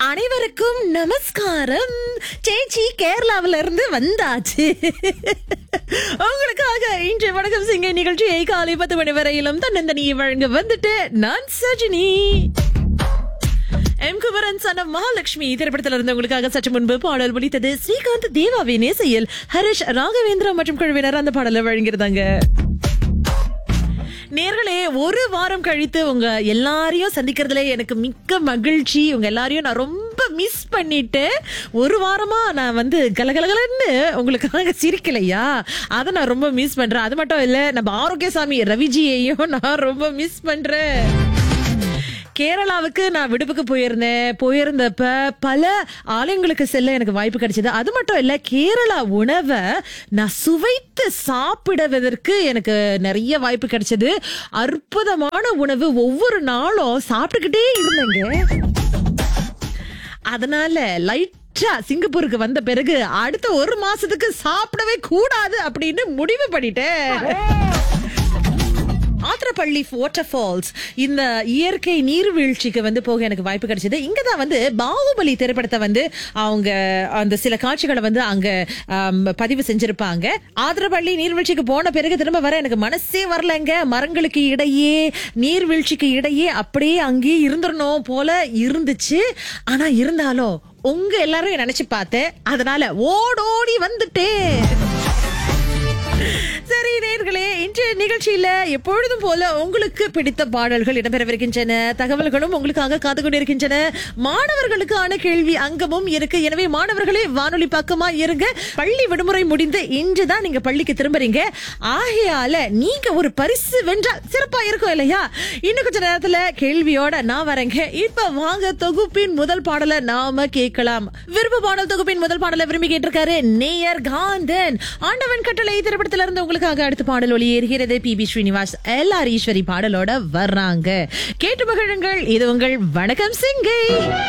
அனைவருக்கும் நமஸ்காரம் சேச்சி கேரளாவில இருந்து வந்தாச்சு உங்களுக்காக இன்று வணக்கம் சிங்க நிகழ்ச்சியை காலை பத்து மணி வரையிலும் தன்னந்தனியை வழங்க வந்துட்டு நான் Sajini M Kumaran son of Mahalakshmi திரைப்படத்தில் இருந்து உங்களுக்காக சற்று முன்பு பாடல் ஒலித்தது ஸ்ரீகாந்த் தேவாவின் இசையில் ஹரிஷ் ராகவேந்திரா மற்றும் குழுவினர் அந்த பாடலை வழங்கியிருந்தாங்க நேர்களே ஒரு வாரம் கழித்து உங்க எல்லாரையும் சந்திக்கிறதுல எனக்கு மிக்க மகிழ்ச்சி உங்க எல்லாரையும் நான் ரொம்ப மிஸ் பண்ணிட்டு ஒரு வாரமா நான் வந்து கலகலகலன்னு உங்களுக்காக சிரிக்கலையா அதை நான் ரொம்ப மிஸ் பண்றேன் அது மட்டும் இல்ல நம்ம ஆரோக்கியசாமி ரவிஜியையும் நான் ரொம்ப மிஸ் பண்றேன் கேரளாவுக்கு நான் விடுப்புக்கு போயிருந்தேன் போயிருந்தப்ப பல ஆலயங்களுக்கு செல்ல எனக்கு வாய்ப்பு கிடைச்சது அது மட்டும் இல்ல கேரளா உணவை நான் சுவைத்து சாப்பிடுவதற்கு எனக்கு நிறைய வாய்ப்பு கிடைச்சது அற்புதமான உணவு ஒவ்வொரு நாளும் சாப்பிட்டுக்கிட்டே இருந்தேங்க அதனால லைட்டா சிங்கப்பூருக்கு வந்த பிறகு அடுத்த ஒரு மாசத்துக்கு சாப்பிடவே கூடாது அப்படின்னு முடிவு பண்ணிட்டேன் ஆத்திரப்பள்ளி வாட்டர் ஃபால்ஸ் இந்த இயற்கை நீர்வீழ்ச்சிக்கு வந்து போக எனக்கு வாய்ப்பு கிடைச்சது இங்க தான் வந்து பாகுபலி திரைப்படத்தை வந்து அவங்க அந்த சில காட்சிகளை வந்து அங்க ஆம், பதிவு செஞ்சிருப்பாங்க ஆத்திரப்பள்ளி நீர்வீழ்ச்சிக்கு போன பிறகு திரும்ப வர எனக்கு மனசே வரலங்க மரங்களுக்கு இடையே நீர்வீழ்ச்சிக்கு இடையே அப்படியே அங்கேயே இருந்துடணும் போல இருந்துச்சு ஆனா இருந்தாலும் உங்க எல்லாரும் நினைச்சு பார்த்தேன் அதனால ஓடோடி வந்துட்டேன் சரி நேர்களே இன்றைய நிகழ்ச்சியில எப்பொழுதும் போல உங்களுக்கு பிடித்த பாடல்கள் இடம்பெறவிருக்கின்றன தகவல்களும் உங்களுக்காக காத்து கொண்டிருக்கின்றன மாணவர்களுக்கான கேள்வி அங்கமும் இருக்கு எனவே மாணவர்களே வானொலி பக்கமா இருங்க பள்ளி விடுமுறை முடிந்து இன்றுதான் நீங்க பள்ளிக்கு திரும்புறீங்க ஆகையால நீங்க ஒரு பரிசு வென்றால் சிறப்பா இருக்கும் இல்லையா இன்னும் கொஞ்ச நேரத்துல கேள்வியோட நான் வரேங்க இப்ப வாங்க தொகுப்பின் முதல் பாடலை நாம கேட்கலாம் விருப்ப பாடல் தொகுப்பின் முதல் பாடலை விரும்பி கேட்டிருக்காரு நேயர் காந்தன் ஆண்டவன் கட்டளை திரைப்படத்துல இருந்து உங்களுக்காக அடுத்த பாடல் ஒளியேறுகிறது P B Srinivas L R Eswari பாடலோட வர்றாங்க கேட்டு மகிழுங்கள் இது உங்கள் வணக்கம் சிங்கை